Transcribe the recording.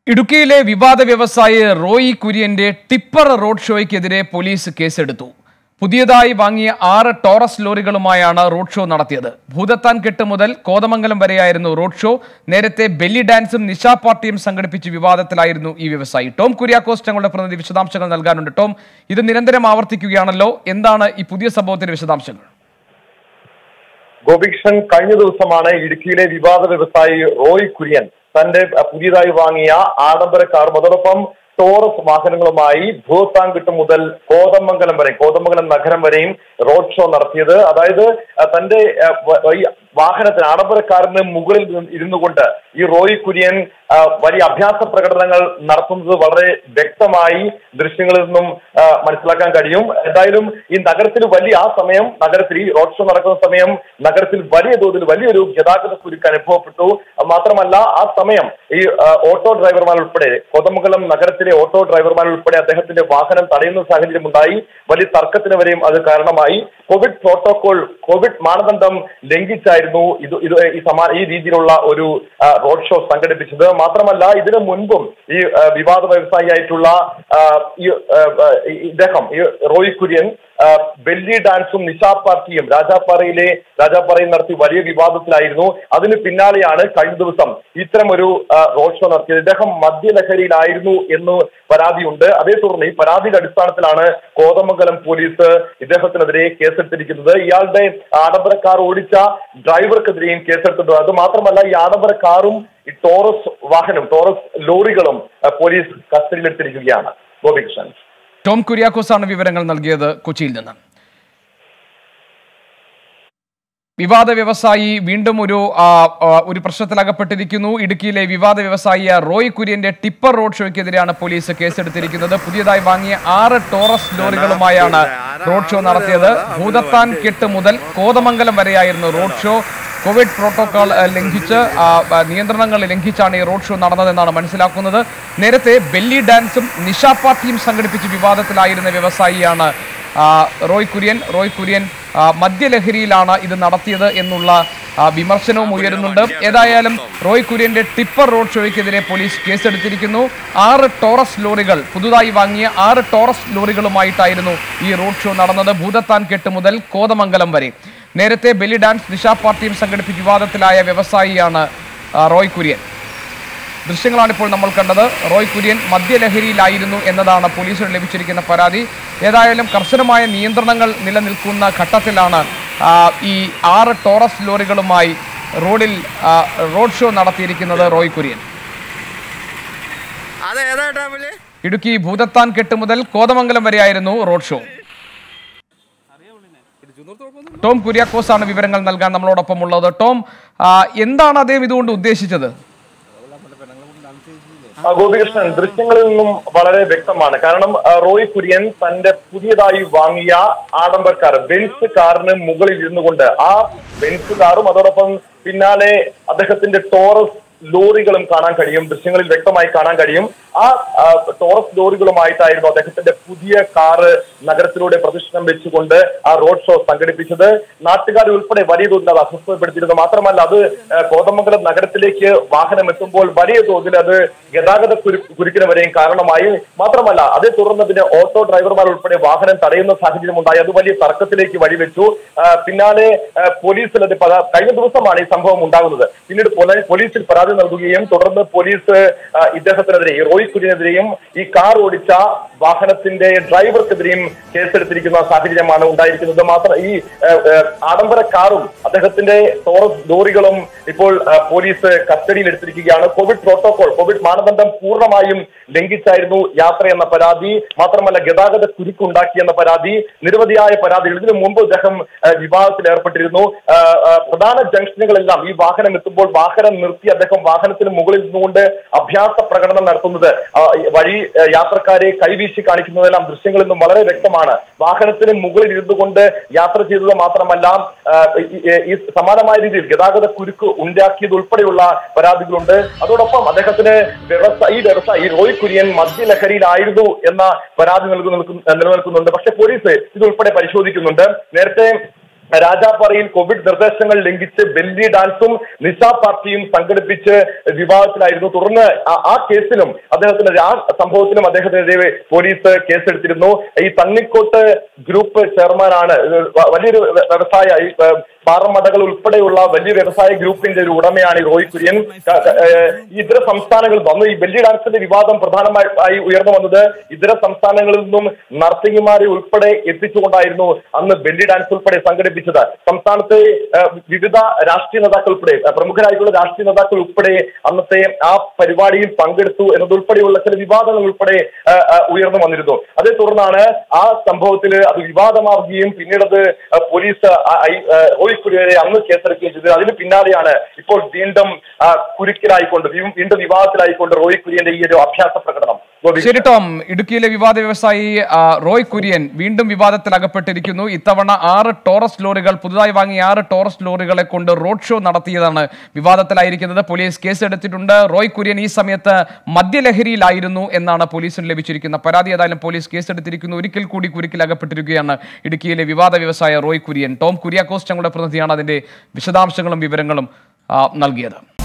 ഇടുക്കിയിലെ വിവാദ വ്യവസായി റോയി കുര്യന്റെ ടിപ്പർ റോഡ് ഷോയ്ക്കെതിരെ പോലീസ് കേസെടുത്തു പുതിയതായി വാങ്ങിയ ആറ് ടോറസ് ലോറികളുമായാണ് റോഡ് ഷോ നടത്തിയത് ഭൂതത്താൻ കെട്ട് മുതൽ കോതമംഗലം വരെയായിരുന്നു റോഡ് ഷോ നേരത്തെ ബെല്ലി ഡാൻസും നിശാ പാർട്ടിയും സംഘടിപ്പിച്ച് വിവാദത്തിലായിരുന്നു ഈ വ്യവസായി ടോം കുര്യാക്കോസ് ഞങ്ങളുടെ പ്രതിനിധി വിശദാംശങ്ങൾ നൽകാനുണ്ട് ടോം ഇത് നിരന്തരം ആവർത്തിക്കുകയാണല്ലോ എന്താണ് ഈ പുതിയ സംഭവത്തിന്റെ വിശദാംശങ്ങൾ ഗോപികൃഷ്ണൻ കഴിഞ്ഞ ദിവസമാണ് ഇടുക്കിയിലെ വിവാദ വ്യവസായി റോയ് കുര്യൻ തന്റെ പുതിയതായി വാങ്ങിയ ആഡംബര കാറും അതോടൊപ്പം ടോറസ് വാഹനങ്ങളുമായി ഭൂത്താൻകിട്ട് മുതൽ കോതമംഗലം വരെ കോതമംഗലം നഗരം വരെയും റോഡ് ഷോ നടത്തിയത് അതായത് അഹ് തന്റെ അഹ് വ- ഈ വാഹനത്തിന് ആഡംബര കാറിന് മുകളിൽ നിന്ന് ഇരുന്നു കൊണ്ട് ഈ റോയ് കുര്യൻ അഹ് വലിയ അഭ്യാസ പ്രകടനങ്ങൾ നടത്തുന്നത് വളരെ വ്യക്തമായി ദൃശ്യങ്ങളിൽ നിന്നും അഹ് മനസ്സിലാക്കാൻ കഴിയും എന്തായാലും ഈ നഗരത്തിൽ വലിയ ആ സമയം നഗരത്തിൽ ഈ റോഡ് ഷോ നടക്കുന്ന സമയം നഗരത്തിൽ വലിയ തോതിൽ വലിയൊരു ഗതാഗത കുരുക്ക് അനുഭവപ്പെട്ടു അത് മാത്രമല്ല ആ സമയം ഈ അഹ് ഓട്ടോ ഡ്രൈവർമാർ ഉൾപ്പെടെ കോതമംഗലം നഗരത്തിലെ ഓട്ടോ ഡ്രൈവർമാർ ഉൾപ്പെടെ അദ്ദേഹത്തിന്റെ വാഹനം തടയുന്ന സാഹചര്യം ഉണ്ടായി വലിയ തർക്കത്തിന് വരെയും അത് കാരണമായി കോവിഡ് പ്രോട്ടോകോൾ കോവിഡ് മാനദണ്ഡം ലംഘിച്ചായിരുന്നു ഇത് ഇത് ഈ സമാ ഈ രീതിയിലുള്ള ഒരു ആ, റോഡ് ഷോ സംഘടിപ്പിച്ചത് മാത്രമല്ല ഇതിനു മുൻപും ഈ ആ, വിവാദ വ്യവസായിയായിട്ടുള്ള ആ, ഈ ആ, ആ, ഈ- ഇദ്ദേഹം ഈ റോയ് കുര്യൻ ആ, ബെല്ലി ഡാൻസും നിശാ പാർട്ടിയും രാജാപ്പാറയിലെ രാജാപ്പാറയിൽ നടത്തി വലിയ വിവാദത്തിലായിരുന്നു അതിന് പിന്നാലെയാണ് കഴിഞ്ഞ ദിവസം ഇത്തരം ഒരു ആ, റോഡ് ഷോ നടത്തിയത് ഇദ്ദേഹം മദ്യലഹരിയിലായിരുന്നു എന്ന് പരാതിയുണ്ട് അതേ തുടർന്ന് ഈ പരാതിയുടെ അടിസ്ഥാനത്തിലാണ് കോതമംഗലം പോലീസ് ഇദ്ദേഹത്തിനെതിരെ കേസെടുത്തിരിക്കുന്നത് ഇയാളുടെ ആഡംബര കാർ ഓടിച്ച ഡ്രൈവർക്കെതിരെയും കേസെടുത്തിട്ടുണ്ട് അത് മാത്രമല്ല ഈ ആഡംബര കാറും ഈ ടോറസ് വാഹനം ടോറസ് ലോറികളും ആ, പോലീസ് കസ്റ്റഡിയിലെടുത്തിരിക്കുകയാണ് ഗോപികൃഷ്ണൻ ടോം കുര്യാക്കോസ് ആണ് വിവരങ്ങൾ നൽകിയത് കൊച്ചിയിൽ നിന്ന് വിവാദ വ്യവസായി വീണ്ടും ഒരു ആ, ആ, ഒരു പ്രശ്നത്തിലകപ്പെട്ടിരിക്കുന്നു ഇടുക്കിയിലെ വിവാദ വ്യവസായിയ റോയ് കുര്യന്റെ ടിപ്പർ റോഡ് ഷോയ്ക്കെതിരെയാണ് പോലീസ് കേസെടുത്തിരിക്കുന്നത് പുതിയതായി വാങ്ങിയ ആറ് ടോറസ് ലോറികളുമായാണ് റോഡ് ഷോ നടത്തിയത് ഭൂതത്താൻ കെട്ട് മുതൽ കോതമംഗലം വരെയായിരുന്നു റോഡ് ഷോ കോവിഡ് പ്രോട്ടോകോൾ ആ, ലംഘിച്ച് ആ, ആ, നിയന്ത്രണങ്ങൾ ലംഘിച്ചാണ് ഈ റോഡ് ഷോ നടന്നതെന്നാണ് മനസ്സിലാക്കുന്നത് നേരത്തെ ബെല്ലി ഡാൻസും നിശാ പാർട്ടിയും സംഘടിപ്പിച്ച് വിവാദത്തിലായിരുന്ന വ്യവസായിയാണ് ആ, റോയ് കുര്യൻ റോയ് കുര്യൻ ആ, മദ്യലഹരിയിലാണ് ഇത് നടത്തിയത് എന്നുള്ള ആ, വിമർശനവും ഉയരുന്നുണ്ട് ഏതായാലും റോയ് കുര്യന്റെ ടിപ്പർ റോഡ് ഷോയ്ക്കെതിരെ പോലീസ് കേസെടുത്തിരിക്കുന്നു ആറ് ടോറസ് ലോറികൾ പുതുതായി വാങ്ങിയ ആറ് ടോറസ് ലോറികളുമായിട്ടായിരുന്നു ഈ റോഡ് ഷോ നടന്നത് ഭൂതത്താൻ കെട്ട് മുതൽ കോതമംഗലം വരെ നേരത്തെ ബെല്ലി ഡാൻസ് നിശാ പാർട്ടിയും സംഘടിപ്പിച്ച് വിവാദത്തിലായ വ്യവസായിയാണ് ആ, റോയ് കുര്യൻ ദൃശ്യങ്ങളാണ് ഇപ്പോൾ നമ്മൾ കണ്ടത് റോയ് കുര്യൻ മദ്യലഹരിയിലായിരുന്നു എന്നതാണ് പോലീസിന് ലഭിച്ചിരിക്കുന്ന പരാതി ഏതായാലും കർശനമായ നിയന്ത്രണങ്ങൾ നിലനിൽക്കുന്ന ഘട്ടത്തിലാണ് ആ, ഈ ആറ് ടോറസ് ലോറികളുമായി റോഡിൽ ആ, റോഡ് ഷോ നടത്തിയിരിക്കുന്നത് റോയ് കുര്യൻ അത് ഏതാ പുള്ളി ഇടുക്കി ഭൂതത്താൻ കെട്ട് മുതൽ കോതമംഗലം വരെയായിരുന്നു റോഡ് ഷോ ടോം കുര്യാക്കോസ് ആണ് വിവരങ്ങൾ നൽകാൻ നമ്മളോടൊപ്പം ഉള്ളത് ടോം ആ, എന്താണ് അദ്ദേഹം ഇതുകൊണ്ട് ഉദ്ദേശിച്ചത് ആ, ഗോപികൃഷ്ണൻ ദൃശ്യങ്ങളിൽ നിന്നും വളരെ വ്യക്തമാണ് കാരണം ആ, റോയ് കുര്യൻ തന്റെ പുതിയതായി വാങ്ങിയ ആഡംബർ കാർ ബെൻസ് കാറിന് മുകളിൽ ഇരുന്നു കൊണ്ട് ആ ബെൻസ് കാറും അതോടൊപ്പം പിന്നാലെ അദ്ദേഹത്തിന്റെ ടോറസ് ലോറികളും കാണാൻ കഴിയും ദൃശ്യങ്ങളിൽ വ്യക്തമായി കാണാൻ കഴിയും ആ ആ, ടോറസ് ലോറികളുമായിട്ടായിരുന്നു അദ്ദേഹത്തിന്റെ പുതിയ കാറ് നഗരത്തിലൂടെ പ്രദർശനം വെച്ചുകൊണ്ട് ആ റോഡ് ഷോ സംഘടിപ്പിച്ചത് നാട്ടുകാർ ഉൾപ്പെടെ വലിയ തോതിൽ അത് അസ്വസ്ഥപ്പെടുത്തിയിരുന്നു മാത്രമല്ല അത് ആ, കോതമംഗലം നഗരത്തിലേക്ക് വാഹനം എത്തുമ്പോൾ വലിയ തോതിൽ അത് ഗതാഗത കുരു കുരുക്കിന് വരെയും കാരണമായി മാത്രമല്ല അതേ തുടർന്ന് പിന്നെ ഓട്ടോ ഡ്രൈവർമാർ ഉൾപ്പെടെ വാഹനം തടയുന്ന സാഹചര്യം ഉണ്ടായി അത് വലിയ തർക്കത്തിലേക്ക് വഴിവെച്ചു ആ, പിന്നാലെ ആ, പോലീസിൽ അത് പരാ- കഴിഞ്ഞ ദിവസമാണ് ഈ സംഭവം ഉണ്ടാകുന്നത് പിന്നീട് പോല- പോലീസിൽ പരാതി നൽകുകയും തുടർന്ന് പോലീസ് ആ, ഇദ്ദേഹത്തിനെതിരെ ഈ റോയ് കുര്യനെതിരെയും ഈ കാർ ഓടിച്ച വാഹനത്തിന്റെ ഡ്രൈവർക്കെതിരെയും കേസെടുത്തിരിക്കുന്ന സാഹചര്യമാണ് ഉണ്ടായിരിക്കുന്നത് മാത്രം ഈ ആ, ആ, ആഡംബര കാറും അദ്ദേഹത്തിന്റെ ടോറസ് ലോറികളും ഇപ്പോൾ ആ, പോലീസ് കസ്റ്റഡിയിൽ എടുത്തിരിക്കുകയാണ് കോവിഡ് പ്രോട്ടോകോൾ കോവിഡ് മാനദണ്ഡം പൂർണ്ണമായും ലംഘിച്ചായിരുന്നു യാത്ര എന്ന പരാതി മാത്രമല്ല ഗതാഗത കുരുക്കുണ്ടാക്കിയെന്ന പരാതി നിരവധിയായ പരാതികൾ ഇതിനു മുമ്പ് ഇദ്ദേഹം ആ, വിവാദത്തിൽ ഏർപ്പെട്ടിരുന്നു ആ, ആ, പ്രധാന ജംഗ്ഷനുകളെല്ലാം ഈ വാഹനം എത്തുമ്പോൾ വാഹനം നിർത്തി അദ്ദേഹം വാഹനത്തിന് മുകളിൽ നിന്നുകൊണ്ട് അഭ്യാസ പ്രകടനം നടത്തുന്നത് ആ, ഈ വഴി ആ, യാത്രക്കാരെ കൈവീശി കാണിക്കുന്നതെല്ലാം ദൃശ്യങ്ങളിൽ നിന്നും വളരെ വ്യക്തമാണ് വാഹനത്തിന് മുകളിൽ ഇരുന്നു കൊണ്ട് യാത്ര ചെയ്തത് മാത്രമല്ല ആ, ഈ- ഈ- ഈ സമാനമായ രീതിയിൽ ഗതാഗത കുരുക്ക് ഉണ്ടാക്കിയത് ഉൾപ്പെടെയുള്ള പരാതികളുണ്ട് അതോടൊപ്പം അദ്ദേഹത്തിന് വ്യവസായ ഈ വ്യവസായി ഈ റോയ് കുര്യൻ മദ്യലഹരിയിലായിരുന്നു എന്ന പരാതി നൽകുന്ന നിൽക്കുന്ന- നിലനിൽക്കുന്നുണ്ട് പക്ഷെ പോലീസ് ഇത് ഉൾപ്പെടെ പരിശോധിക്കുന്നുണ്ട് നേരത്തെ രാജാപ്പാറയിൽ കോവിഡ് നിർദ്ദേശങ്ങൾ ലംഘിച്ച് ബെല്ലി ഡാൻസും നിശ പാർട്ടിയും സംഘടിപ്പിച്ച് വിവാദത്തിലായിരുന്നു തുടർന്ന് ആ- ആ കേസിലും അദ്ദേഹത്തിന് ആ സംഭവത്തിലും അദ്ദേഹത്തിനെതിരെ പോലീസ് കേസെടുത്തിരുന്നു ഈ തണ്ണിക്കോട്ട് ഗ്രൂപ്പ് ചെയർമാനാണ് ഇത് വ- വലിയൊരു വ്യ- വ്യവസായ ഈ, ഏഹ്, പാറമടകൾ ഉൾപ്പെടെയുള്ള വലിയ വ്യവസായ ഗ്രൂപ്പിന്റെ ഒരു ഉടമയാണ് ഈ റോയ് കുര്യൻ ക- ക- ഏഹ്, ഈ ഇതര സംസ്ഥാനങ്ങളിൽ വന്നു ഈ ബെല്ലി ഡാൻസിന്റെ വിവാദം പ്രധാനമായി ആയി ഉയർന്നു വന്നത് ഇതര സംസ്ഥാനങ്ങളിൽ നിന്നും നർത്തകിമാരെ ഉൾപ്പെടെ എത്തിച്ചുകൊണ്ടായിരുന്നു അന്ന് ബെല്ലി ഡാൻസ് ഉൾപ്പെടെ സംഘടിപ്പിച്ചത് സംസ്ഥാനത്തെ ഏഹ്, വിവിധ രാഷ്ട്രീയ നേതാക്കൾ ഉൾപ്പെടെ ഏഹ്, പ്രമുഖരായിട്ടുള്ള രാഷ്ട്രീയ നേതാക്കൾ ഉൾപ്പെടെ അന്നത്തെ ആ പരിപാടിയിൽ പങ്കെടുത്തു എന്നതുൾപ്പെടെയുള്ള ചില വിവാദങ്ങൾ ഉൾപ്പെടെ ഏഹ്, ഏഹ്, ഉയർന്നു വന്നിരുന്നു അതേ തുടർന്നാണ് ആ സംഭവത്തിൽ അത് വിവാദമാവുകയും പിന്നീട് അത് ഏഹ്, പോലീസ് ആ- ഐ- ഏഹ്, റോയ് കുര്യരെ അന്ന് കേസെടുക്കുകയും ചെയ്തത് അതിന് പിന്നാലെയാണ് ഇപ്പോൾ വീണ്ടും ആ, കുരുക്കിലായിക്കൊണ്ട് വീ- വീണ്ടും വിവാദത്തിലായിക്കൊണ്ട് റോയ് കുര്യന്റെ ഈ ഒരു അഭ്യാസ പ്രകടനം ഗോപി ശരി ടോം ഇടുക്കിയിലെ വിവാദ വ്യവസായി ആ, റോയ് കുര്യൻ വീണ്ടും വിവാദത്തിൽ അകപ്പെട്ടിരിക്കുന്നു ഇത്തവണ ആറ് ടോറസ് ലോറികൾ പുതുതായി വാങ്ങിയ ആറ് ടോറസ് ലോറികളെ കൊണ്ട് റോഡ് ഷോ നടത്തിയതാണ് വിവാദത്തിലായിരിക്കുന്നത് പോലീസ് കേസെടുത്തിട്ടുണ്ട് റോയ് കുര്യൻ ഈ സമയത്ത് മദ്യലഹരിയിലായിരുന്നു എന്നാണ് പോലീസിന് ലഭിച്ചിരിക്കുന്ന പരാതി ഏതായാലും പോലീസ് കേസെടുത്തിരിക്കുന്നു ഒരിക്കൽ കൂടി കുരുക്കിൽ അകപ്പെട്ടിരിക്കുകയാണ് ഇടുക്കിയിലെ വിവാദ വ്യവസായ റോയ് കുര്യൻ ടോം കുര്യാക്കോസ് ഞങ്ങളുടെ പ്രതിനിധിയാണ് അതിന്റെ വിശദാംശങ്ങളും വിവരങ്ങളും ആ, നൽകിയത്